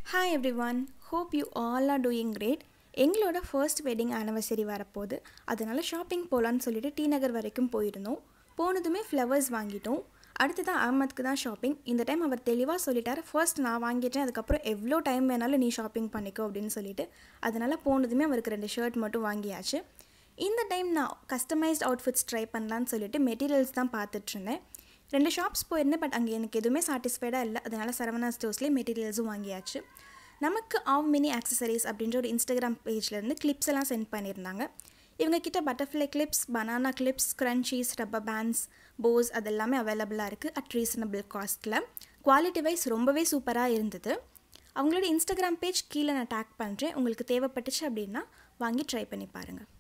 hi everyone hope you all are doing great எங்களோட first wedding anniversary வரப்போகுது அதனால shopping போகலான்னு சொல்லிட்டு டி நகர் வரைக்கும் போயிருந்தோம் போனதுமே ஃப்ளவர்ஸ் வாங்கிட்டோம் அடுத்ததான் அகமதுக்கு தான் ஷாப்பிங் இந்த டைம் அவர் தெளிவாக சொல்லிட்டார் ஃபர்ஸ்ட் நான் வாங்கிட்டேன் அதுக்கப்புறம் எவ்வளோ டைம் வேணாலும் நீ ஷாப்பிங் பண்ணிக்கோ அப்படின்னு சொல்லிட்டு அதனால் போனதுமே அவருக்கு ரெண்டு ஷர்ட் மட்டும் வாங்கியாச்சு இந்த டைம் நான் கஸ்டமைஸ்ட் அவுட்ஃபிட்ஸ் ட்ரை பண்ணலான்னு சொல்லிட்டு மெட்டீரியல்ஸ் தான் பார்த்துட்டு இருந்தேன் ரெண்டு ஷாப்ஸ் போயிருந்தேன் பட் அங்கே எனக்கு எதுவுமே சாட்டிஸ்ஃபைடாக இல்லை அதனால் சரவணா ஸ்டோர்ஸ்லேயே மெட்டீரியல்ஸும் வாங்கியாச்சு நமக்கு ஆவ் மினி ஆக்சசரிஸ் அப்படின்ற ஒரு இன்ஸ்டாகிராம் பேஜ்லேருந்து கிளிப்ஸ் எல்லாம் சென்ட் பண்ணியிருந்தாங்க இவங்க கிட்ட butterfly clips banana clips scrunchies rubber bands bows அது எல்லாமே அவைலபிளாக இருக்குது அட் ரீசனபிள் காஸ்ட்டில் குவாலிட்டி வைஸ் ரொம்பவே சூப்பராக இருந்தது அவங்களோட இன்ஸ்டாகிராம் பேஜ் கீழே நான் டேக் பண்ணுறேன் உங்களுக்கு தேவைப்பட்டுச்சு அப்படின்னா வாங்கி ட்ரை பண்ணி பாருங்கள்